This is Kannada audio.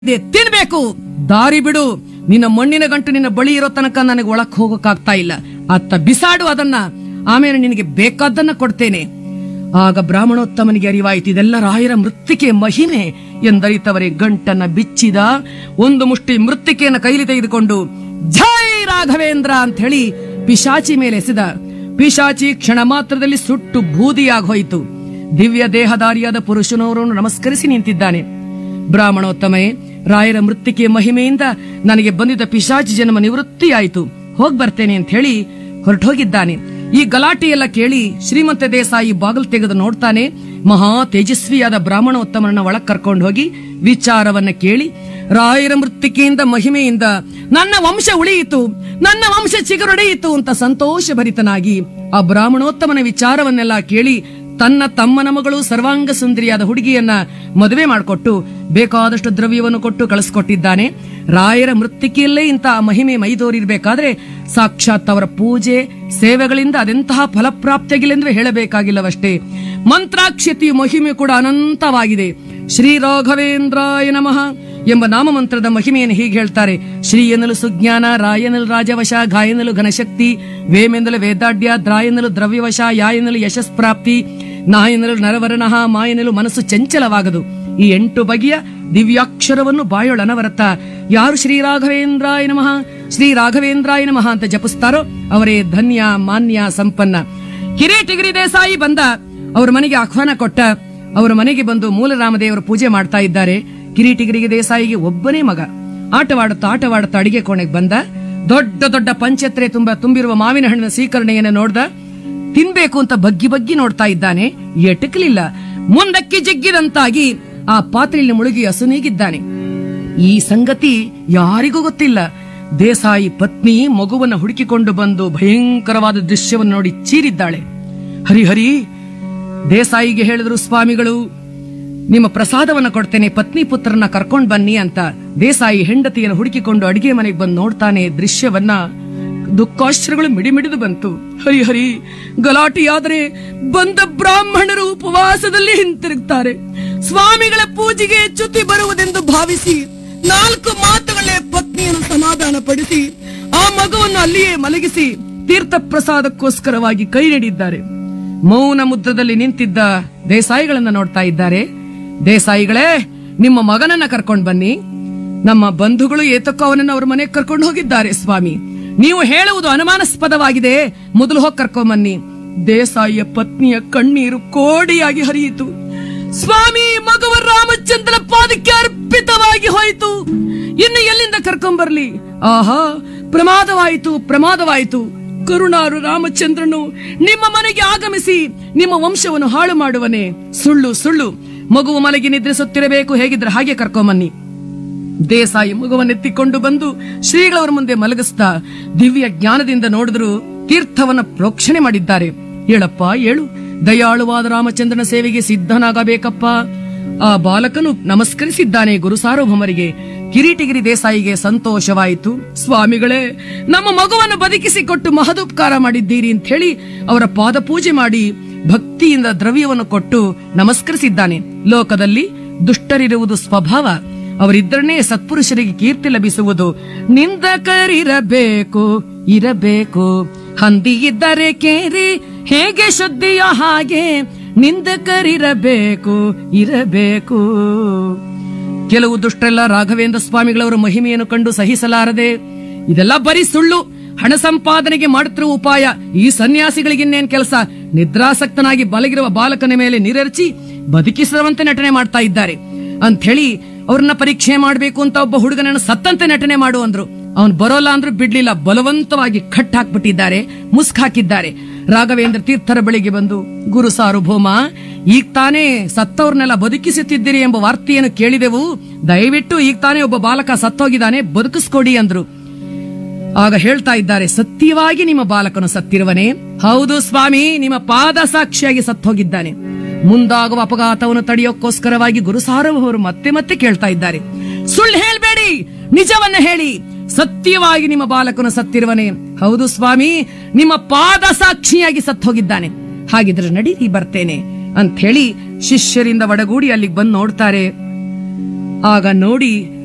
ಇದೆ ತಿನ್ಬೇಕು ದಾರಿ ಬಿಡು ನಿನ್ನ ಮಣ್ಣಿನ ಗಂಟು ನಿನ್ನ ಬಳಿ ಇರೋ ತನಕ ನನಗೆ ಒಳಕ್ ಹೋಗಕ್ಕಾಗ್ತಾ ಇಲ್ಲ ಅತ್ತ ಬಿಸಾಡು ಅದನ್ನ ಆಮೇಲೆ ನಿನಗೆ ಬೇಕಾದ್ದನ್ನ ಕೊಡ್ತೇನೆ ಆಗ ಬ್ರಾಹ್ಮಣೋತ್ತಮನಿಗೆ ಅರಿವಾಯಿತು ಇದೆಲ್ಲ ರಾಯರ ಮೃತ್ತಿಕೆ ಮಹಿಮೆ ಎಂದರಿತವರೇ ಗಂಟನ್ನ ಬಿಚ್ಚಿದ ಒಂದು ಮುಷ್ಟಿ ಮೃತ್ತಿಕೆಯನ್ನು ಕೈಲಿ ತೆಗೆದುಕೊಂಡು ಜೈ ರಾಘವೇಂದ್ರ ಅಂತ ಹೇಳಿ ಪಿಶಾಚಿ ಮೇಲೆ ಎಸೆದ ಪಿಶಾಚಿ ಕ್ಷಣ ಮಾತ್ರದಲ್ಲಿ ಸುಟ್ಟು ಬೂದಿಯಾಗಿ ಹೋಯಿತು ದಿವ್ಯ ದೇಹಧಾರಿಯಾದ ಪುರುಷನವರನ್ನು ನಮಸ್ಕರಿಸಿ ನಿಂತಿದ್ದಾನೆ ಬ್ರಾಹ್ಮಣೋತ್ತಮೇ ರಾಯರ ಮೃತ್ತಿಕೆಯ ಮಹಿಮೆಯಿಂದ ನನಗೆ ಬಂದಿದ್ದ ಪಿಶಾಚಿ ಜನ್ಮ ನಿವೃತ್ತಿಯಾಯಿತು ಹೋಗ್ ಬರ್ತೇನೆ ಅಂತ ಹೇಳಿ ಹೊರಟೋಗಿದ್ದಾನೆ ಈ ಗಲಾಟೆ ಎಲ್ಲ ಕೇಳಿ ಶ್ರೀಮಂತ ದೇಸಾಯಿ ಬಾಗಿಲು ತೆಗೆದು ನೋಡ್ತಾನೆ ಮಹಾ ತೇಜಸ್ವಿಯಾದ ಬ್ರಾಹ್ಮಣೋತ್ತಮನನ್ನ ಒಳಗ್ ಕರ್ಕೊಂಡು ಹೋಗಿ ವಿಚಾರವನ್ನ ಕೇಳಿ ರಾಯರ ಮೃತ್ತಿಕೆಯಿಂದ ಮಹಿಮೆಯಿಂದ ನನ್ನ ವಂಶ ಉಳಿಯಿತು ನನ್ನ ವಂಶ ಚಿಗುರೊಡೆಯಿತು ಅಂತ ಸಂತೋಷ ಭರಿತನಾಗಿ ಆ ಬ್ರಾಹ್ಮಣೋತ್ತಮನ ವಿಚಾರವನ್ನೆಲ್ಲ ಕೇಳಿ ತನ್ನ ತಮ್ಮನ ಮಗಳು ಸರ್ವಾಂಗ ಸುಂದರಿಯಾದ ಹುಡುಗಿಯನ್ನ ಮದುವೆ ಮಾಡಿಕೊಟ್ಟು ಬೇಕಾದಷ್ಟು ದ್ರವ್ಯವನ್ನು ಕೊಟ್ಟು ಕಳಿಸ್ಕೊಟ್ಟಿದ್ದಾನೆ ರಾಯರ ಮೃತ್ತಿಕೆಯಲ್ಲೇ ಇಂತಹ ಮಹಿಮೆ ಮೈದೋರಿರ್ಬೇಕಾದ್ರೆ ಸಾಕ್ಷಾತ್ ಅವರ ಪೂಜೆ ಸೇವೆಗಳಿಂದ ಅದೆಂತಹ ಫಲಪ್ರಾಪ್ತಿಯಾಗಿಲ್ಲ ಹೇಳಬೇಕಾಗಿಲ್ಲವಷ್ಟೇ ಮಂತ್ರಾಕ್ಷತೆಯ ಮಹಿಮೆ ಕೂಡ ಅನಂತವಾಗಿದೆ ಶ್ರೀ ರಾಘವೇಂದ್ರಾಯ ನಮಃ ಎಂಬ ನಾಮಮಂತ್ರದ ಮಹಿಮೆಯನ್ನು ಹೀಗೆ ಹೇಳ್ತಾರೆ ಶ್ರೀ ಎನ್ನಲು ಸುಜ್ಞಾನ ರಾಯನಲು ರಾಜವಶ ಗಾಯನಲು ಘನಶಕ್ತಿ ವೇಮೆಂದಲು ವೇದಾಢ್ಯ ದ್ರಾಯನಲು ದ್ರವ್ಯವಶ ಯಾಯನಲು ಯಶಸ್ಪ್ರಾಪ್ತಿ ನಾಯನಲು ನರವರ್ಣಃ ಮಾಯನಲು ಮನಸ್ಸು ಚಂಚಲವಾಗದು ಈ ಎಂಟು ಬಗೆಯ ದಿವ್ಯಾಕ್ಷರವನ್ನು ಬಾಯೊಳನವರತ ಯಾರು ಶ್ರೀ ರಾಘವೇಂದ್ರಾಯ ನಮಃ ಶ್ರೀ ರಾಘವೇಂದ್ರಾಯ ನಮಃ ಅಂತ ಜಪಿಸ್ತಾರೋ ಅವರೇ ಧನ್ಯ ಮಾನ್ಯ ಸಂಪನ್ನ ಕಿರೀಟಿಗಿರಿ ದೇಸಾಯಿ ಬಂದ ಅವ್ರ ಮನೆಗೆ ಆಹ್ವಾನ ಕೊಟ್ಟ ಅವರ ಮನೆಗೆ ಬಂದು ಮೂಲರಾಮದೇವರ ಪೂಜೆ ಮಾಡ್ತಾ ಇದ್ದಾರೆ ಕಿರೀಟಿಗಿರಿಗೆ ದೇಸಾಯಿಗೆ ಒಬ್ಬನೇ ಮಗ ಆಟವಾಡುತ್ತಾ ಆಟವಾಡುತ್ತಾ ಅಡಿಗೆ ಕೋಣೆಗೆ ಬಂದ ದೊಡ್ಡ ದೊಡ್ಡ ಪಂಚತ್ರೆ ತುಂಬ ತುಂಬಿರುವ ಮಾವಿನ ಹಣ್ಣಿನ ಸ್ವೀಕರಣೆಯನ್ನು ನೋಡ್ದ ತಿನ್ಬೇಕು ಅಂತ ಬಗ್ಗಿ ಬಗ್ಗಿ ನೋಡ್ತಾ ಇದ್ದಾನೆ ಎಟಕಲಿಲ್ಲ ಮುಂದಕ್ಕೆ ಜಗ್ಗಿದಂತಾಗಿ ಆ ಪಾತ್ರೆಯಲ್ಲಿ ಮುಳುಗಿ ಹಸುನೀಗಿದ್ದಾನೆ ಈ ಸಂಗತಿ ಯಾರಿಗೂ ಗೊತ್ತಿಲ್ಲ ದೇಸಾಯಿ ಪತ್ನಿ ಮಗುವನ್ನ ಹುಡುಕಿಕೊಂಡು ಬಂದು ಭಯಂಕರವಾದ ದೃಶ್ಯವನ್ನು ನೋಡಿ ಚೀರಿದ್ದಾಳೆ ಹರಿಹರಿ ದೇಸಾಯಿಗೆ ಹೇಳಿದ್ರು ಸ್ವಾಮಿಗಳು ನಿಮ್ಮ ಪ್ರಸಾದವನ್ನ ಕೊಡ್ತೇನೆ ಪತ್ನಿ ಪುತ್ರನ ಕರ್ಕೊಂಡ್ ಬನ್ನಿ ಅಂತ ದೇಸಾಯಿ ಹೆಂಡತಿಯನ್ನು ಹುಡುಕಿಕೊಂಡು ಅಡಿಗೆ ಮನೆಗೆ ಬಂದು ನೋಡ್ತಾನೆ ದೃಶ್ಯವನ್ನ ದುಃಖಾಶ್ರಗಳು ಮಿಡಿಮಿಡಿದು ಬಂತು ಹರಿಹರಿ ಗಲಾಟೆಯಾದರೆ ಬಂದ ಬ್ರಾಹ್ಮಣರು ಉಪವಾಸದಲ್ಲಿ ಹಿಂತಿರುಗ್ತಾರೆ ಸ್ವಾಮಿಗಳ ಪೂಜೆಗೆ ಚ್ಯುತಿ ಬರುವುದೆಂದು ಭಾವಿಸಿ ನಾಲ್ಕು ಮಾತುಗಳೇ ಪತ್ನಿಯನ್ನು ಸಮಾಧಾನ ಪಡಿಸಿ ಆ ಮಗುವನ್ನು ಅಲ್ಲಿಯೇ ಮಲಗಿಸಿ ತೀರ್ಥ ಪ್ರಸಾದಕ್ಕೋಸ್ಕರವಾಗಿ ಕೈ ನೀಡಿದ್ದಾರೆ ಮೌನ ಮುದ್ರದಲ್ಲಿ ನಿಂತಿದ್ದ ದೇಸಾಯಿಗಳನ್ನ ನೋಡ್ತಾ ಇದ್ದಾರೆ ದೇಸಾಯಿಗಳೇ ನಿಮ್ಮ ಮಗನನ್ನ ಕರ್ಕೊಂಡ್ ಬನ್ನಿ ನಮ್ಮ ಬಂಧುಗಳು ಏತಕ್ಕೋ ಅವನನ್ನ ಅವ್ರ ಮನೆಗೆ ಕರ್ಕೊಂಡು ಹೋಗಿದ್ದಾರೆ ಸ್ವಾಮಿ ನೀವು ಹೇಳುವುದು ಅನುಮಾನಾಸ್ಪದವಾಗಿದೆ ಮೊದಲು ಹೋಗಿ ಕರ್ಕೊಂಬನ್ನಿ ದೇಸಾಯಿಯ ಪತ್ನಿಯ ಕಣ್ಣೀರು ಕೋಡಿಯಾಗಿ ಹರಿಯಿತು ಸ್ವಾಮಿ ಮಗುವ ರಾಮಚಂದ್ರ ಪಾದಕ್ಕೆ ಅರ್ಪಿತವಾಗಿ ಹೋಯಿತು ಇನ್ನು ಎಲ್ಲಿಂದ ಕರ್ಕೊಂಬರ್ಲಿ ಆಹಾ ಪ್ರಮಾದವಾಯಿತು ಪ್ರಮಾದವಾಯಿತು ಕರುಣಾರು ರಾಮಚಂದ್ರನು ನಿಮ್ಮ ಮನೆಗೆ ಆಗಮಿಸಿ ನಿಮ್ಮ ವಂಶವನ್ನು ಹಾಳು ಮಾಡುವನೆ ಸುಳ್ಳು ಸುಳ್ಳು ಮಗುವು ಮಲಗಿ ನಿದ್ರಿಸುತ್ತಿರಬೇಕು ಹೇಗಿದ್ರೆ ಹಾಗೆ ಕರ್ಕೊಂಬನ್ನಿ ದೇಸಾಯಿ ಮಗುವನ್ನೆತ್ತಿಕೊಂಡು ಬಂದು ಶ್ರೀಗಳವರ ಮುಂದೆ ಮಲಗಿಸ್ತಾ ದಿವ್ಯ ಜ್ಞಾನದಿಂದ ನೋಡಿದ್ರು ತೀರ್ಥವನ್ನ ಪ್ರೋಕ್ಷಣೆ ಮಾಡಿದ್ದಾರೆ ಹೇಳಪ್ಪ ಹೇಳು ದಯಾಳುವಾದ ರಾಮಚಂದ್ರನ ಸೇವೆಗೆ ಸಿದ್ಧನಾಗಬೇಕಪ್ಪ ಆ ಬಾಲಕನು ನಮಸ್ಕರಿಸಿದ್ದಾನೆ ಗುರು ಸಾರ್ವಭೌಮರಿಗೆ ಕಿರೀಟಿಗಿರಿ ದೇಸಾಯಿಗೆ ಸಂತೋಷವಾಯಿತು ಸ್ವಾಮಿಗಳೇ ನಮ್ಮ ಮಗುವನ್ನು ಬದುಕಿಸಿಕೊಟ್ಟು ಮಹದುಪಕಾರ ಮಾಡಿದ್ದೀರಿ ಅಂತ ಹೇಳಿ ಅವರ ಪಾದ ಪೂಜೆ ಮಾಡಿ ಭಕ್ತಿಯಿಂದ ದ್ರವ್ಯವನ್ನು ಕೊಟ್ಟು ನಮಸ್ಕರಿಸಿದ್ದಾನೆ ಲೋಕದಲ್ಲಿ ದುಷ್ಟರಿರುವುದು ಸ್ವಭಾವ ಅವರಿದ್ದರನ್ನೇ ಸತ್ಪುರುಷರಿಗೆ ಕೀರ್ತಿ ಲಭಿಸುವುದು ನಿಂದಕರಿರಬೇಕು ಇರಬೇಕು ಹಂದಿ ಇದ್ದರೆ ಕೇರಿ ಹೇಗೆ ಶುದ್ಧಿಯ ಹಾಗೆ ನಿಂದಕರಿರಬೇಕು ಇರಬೇಕು ಕೆಲವು ದುಷ್ಟರೆಲ್ಲ ರಾಘವೇಂದ್ರ ಸ್ವಾಮಿಗಳವರ ಮಹಿಮೆಯನ್ನು ಕಂಡು ಸಹಿಸಲಾರದೆ ಇದೆಲ್ಲ ಬರೀ ಸುಳ್ಳು ಹಣ ಸಂಪಾದನೆಗೆ ಮಾಡುತ್ತಿರುವ ಉಪಾಯ ಈ ಸನ್ಯಾಸಿಗಳಿಗಿನ್ನೇನ್ ಕೆಲಸ ನಿದ್ರಾಸಕ್ತನಾಗಿ ಬಲಗಿರುವ ಬಾಲಕನ ಮೇಲೆ ನೀರೆರಚಿ ಬದುಕಿಸುವಂತೆ ನಟನೆ ಮಾಡ್ತಾ ಇದ್ದಾರೆ ಅಂತ ಹೇಳಿ ಅವ್ರನ್ನ ಪರೀಕ್ಷೆ ಮಾಡಬೇಕು ಅಂತ ಒಬ್ಬ ಹುಡುಗನನ್ನು ಸತ್ತಂತೆ ನಟನೆ ಮಾಡು ಅಂದ್ರು ಅವನ್ ಬರೋಲ್ಲ ಅಂದ್ರೂ ಬಿಡ್ಲಿಲ್ಲ ಬಲವಂತವಾಗಿ ಕಟ್ ಹಾಕ್ಬಿಟ್ಟಿದ್ದಾರೆ ಮುಸ್ಕ್ ಹಾಕಿದ್ದಾರೆ ರಾಘವೇಂದ್ರ ತೀರ್ಥರ ಬಳಿಗೆ ಬಂದು ಗುರು ಸಾರ್ವಭೌಮ ಈಗ ತಾನೇ ಸತ್ತವ್ರನ್ನೆಲ್ಲ ಬದುಕಿಸುತ್ತಿದ್ದೀರಿ ಎಂಬ ವಾರ್ತೆಯನ್ನು ಕೇಳಿದೆವು ದಯವಿಟ್ಟು ಈಗ ತಾನೇ ಒಬ್ಬ ಬಾಲಕ ಸತ್ತೋಗಿದ್ದಾನೆ ಬದುಕಿಸ್ಕೊಡಿ ಅಂದ್ರು ಆಗ ಹೇಳ್ತಾ ಇದ್ದಾರೆ ಸತ್ಯವಾಗಿ ನಿಮ್ಮ ಬಾಲಕನು ಸತ್ತಿರುವನೇ ಹೌದು ಸ್ವಾಮಿ ನಿಮ್ಮ ಪಾದ ಸಾಕ್ಷಿಯಾಗಿ ಸತ್ತೋಗಿದ್ದಾನೆ ಮುಂದಾಗುವ ಅಪಘಾತವನ್ನು ತಡೆಯೋಕ್ಕೋಸ್ಕರವಾಗಿ ಗುರು ಸಾರ್ವಭೌಮರು ಮತ್ತೆ ಮತ್ತೆ ಕೇಳ್ತಾ ಇದ್ದಾರೆ ಸುಳ್ಳು ಹೇಳ್ಬೇಡಿ ನಿಜವನ್ನ ಹೇಳಿ ಸತ್ಯವಾಗಿ ನಿಮ್ಮ ಬಾಲಕನು ಸತ್ತಿರುವನೇ ಹೌದು ಸ್ವಾಮಿ ನಿಮ್ಮ ಪಾದ ಸಾಕ್ಷಿಯಾಗಿ ಸತ್ತೋಗಿದ್ದಾನೆ ಹಾಗಿದ್ರೆ ನಡೀರಿ ಬರ್ತೇನೆ ಅಂತ ಹೇಳಿ ಶಿಷ್ಯರಿಂದ ಒಡಗೂಡಿ ಅಲ್ಲಿಗೆ ಬಂದು ನೋಡ್ತಾರೆ ಆಗ ನೋಡಿ